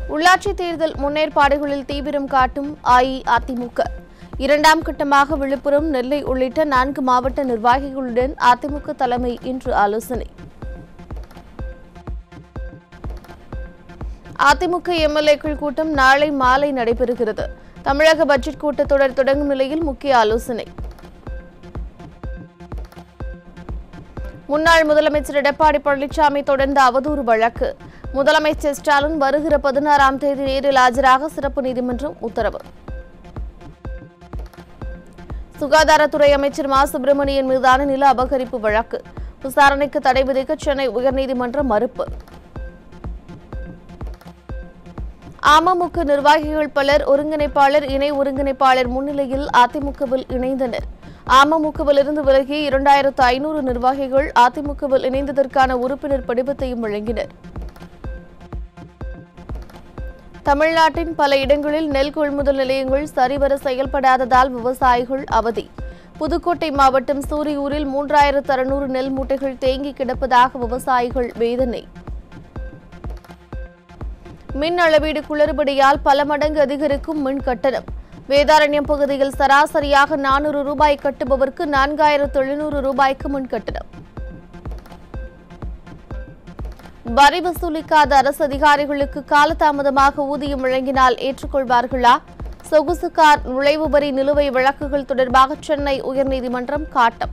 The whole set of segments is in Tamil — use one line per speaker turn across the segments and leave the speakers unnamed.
உள்ளாட்சி தேர்தல் முன்னேற்பாடுகளில் தீவிரம் காட்டும் அஇஅதிமுக இரண்டாம் கட்டமாக விழுப்புரம் நெல்லை உள்ளிட்ட நான்கு மாவட்ட நிர்வாகிகளுடன் அதிமுக தலைமை இன்று ஆலோசனை அதிமுக எம்எல்ஏக்கள் கூட்டம் நாளை மாலை நடைபெறுகிறது தமிழக பட்ஜெட் கூட்டத்தொடர் தொடங்கும் நிலையில் முக்கிய ஆலோசனை முன்னாள் முதலமைச்சர் எடப்பாடி பழனிசாமி தொடர்ந்த அவதூறு வழக்கு முதலமைச்சர் ஸ்டாலின் வருகிற பதினாறாம் தேதி நேரில் ஆஜராக சிறப்பு நீதிமன்றம் உத்தரவு சுகாதாரத்துறை அமைச்சர் மா சுப்பிரமணியன் மீதான நில அபகரிப்பு வழக்கு விசாரணைக்கு தடை விதிக்க சென்னை உயர்நீதிமன்றம் மறுப்பு அமமுக நிர்வாகிகள் பலர் ஒருங்கிணைப்பாளர் இணை ஒருங்கிணைப்பாளர் முன்னிலையில் அதிமுகவில் இணைந்தனர் அமமுகவிலிருந்து விலகிய இரண்டாயிரத்து ஐநூறு நிர்வாகிகள் அதிமுகவில் இணைந்ததற்கான உறுப்பினர் படிவத்தையும் வழங்கினர் தமிழ்நாட்டின் பல இடங்களில் நெல் கொள்முதல் நிலையங்கள் சரிவர செயல்படாததால் விவசாயிகள் அவதி புதுக்கோட்டை மாவட்டம் சூரியூரில் மூன்றாயிரத்து அறுநூறு நெல் மூட்டைகள் தேங்கி கிடப்பதாக விவசாயிகள் வேதனை மின் அளவீடு குளறுபடியால் பல மடங்கு அதிகரிக்கும் மின் கட்டணம் வேதாரண்யம் பகுதியில் சராசரியாக நானூறு ரூபாய் கட்டுபவருக்கு நான்காயிரத்து எழுநூறு ரூபாய்க்கு மின் கட்டணம் வரி வசூலிக்காத அரசு அதிகாரிகளுக்கு காலதாமதமாக ஊதியம் வழங்கினால் ஏற்றுக்கொள்வார்களா சொகுசு கார் நுழைவு வரி நிலுவை வழக்குகள் தொடர்பாக சென்னை உயர்நீதிமன்றம் காட்டம்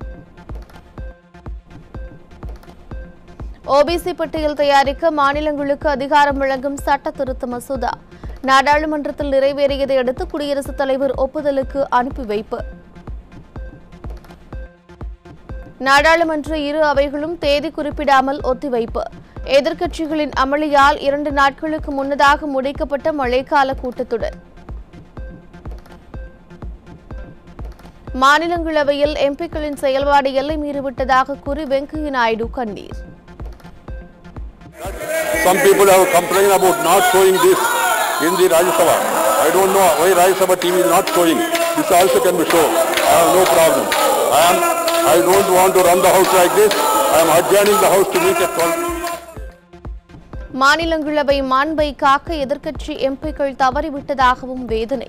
ஓபிசி பட்டியல் தயாரிக்க மாநிலங்களுக்கு அதிகாரம் வழங்கும் சட்ட திருத்த மசோதா நாடாளுமன்றத்தில் நிறைவேறியதை அடுத்து குடியரசுத் தலைவர் ஒப்புதலுக்கு அனுப்பி வைப்பு நாடாளுமன்ற இரு அவைகளும் தேதி குறிப்பிடாமல் ஒத்திவைப்பு எதிர்க்கட்சிகளின் அமளியால் இரண்டு நாட்களுக்கு முன்னதாக முடிக்கப்பட்ட மழைக்கால கூட்டத்தொடர் மாநிலங்களவையில் எம்பிக்களின் செயல்பாடு எல்லை மீறிவிட்டதாக கூறி வெங்கையா நாயுடு கண்ணீர்
Some people have complained about not showing this in the Rajya Sabha. I don't know why Rajya Sabha TV is not showing. This also can be shown. I have no problem. I am. I don't want to run the house like this. I am adjourning the house to meet at 12.
மாநிலங்களவை மாண்பை காக்க எதிர்க்கட்சி எம்பிக்கள் தவறிவிட்டதாகவும் வேதனை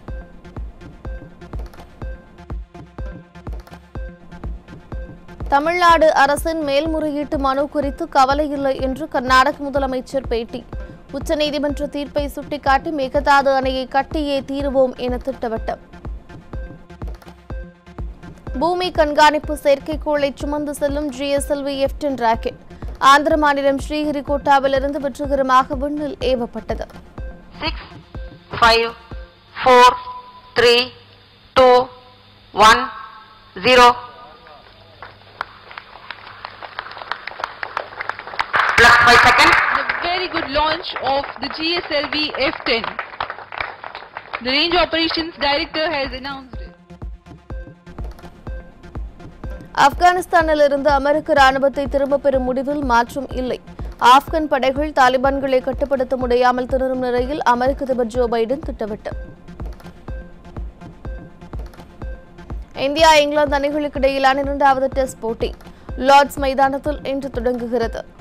தமிழ்நாடு அரசின் மேல்முறையீட்டு மனு குறித்து கவலையில்லை என்று கர்நாடக முதலமைச்சர் பேட்டி உச்சநீதிமன்ற தீர்ப்பை சுட்டிக்காட்டி மேகதாது அணையை கட்டியே தீருவோம் என திட்டவட்டம் பூமி கண்காணிப்பு செயற்கைக்கோளை சுமந்து செல்லும் GSLV F ten rocket Andhra மாநிலம் ஸ்ரீஹரிகோட்டாவிலிருந்து வெற்றிகரமாக விண்ணில் ஏவப்பட்டது
six, five, four, three, two, one, zero. Plus five seconds.
the very good launch of the GSLV F-10. The Range Operations Director has announced it.
ஆப்கானிஸ்தானிலிருந்து அமெரிக்க ராணுவத்தை திரும்பப் பெறும் முடிவில் மாற்றம் இல்லை ஆப்கன் படைகள் தாலிபான்களை கட்டுப்படுத்த முடியாமல் திணறும் நிலையில் அமெரிக்க அதிபர் ஜோ பைடன் திட்டவட்டம் இந்தியா இங்கிலாந்து அணிகளுக்கு இடையிலான இரண்டாவது டெஸ்ட் போட்டி லார்ட்ஸ் மைதானத்தில் இன்று தொடங்குகிறது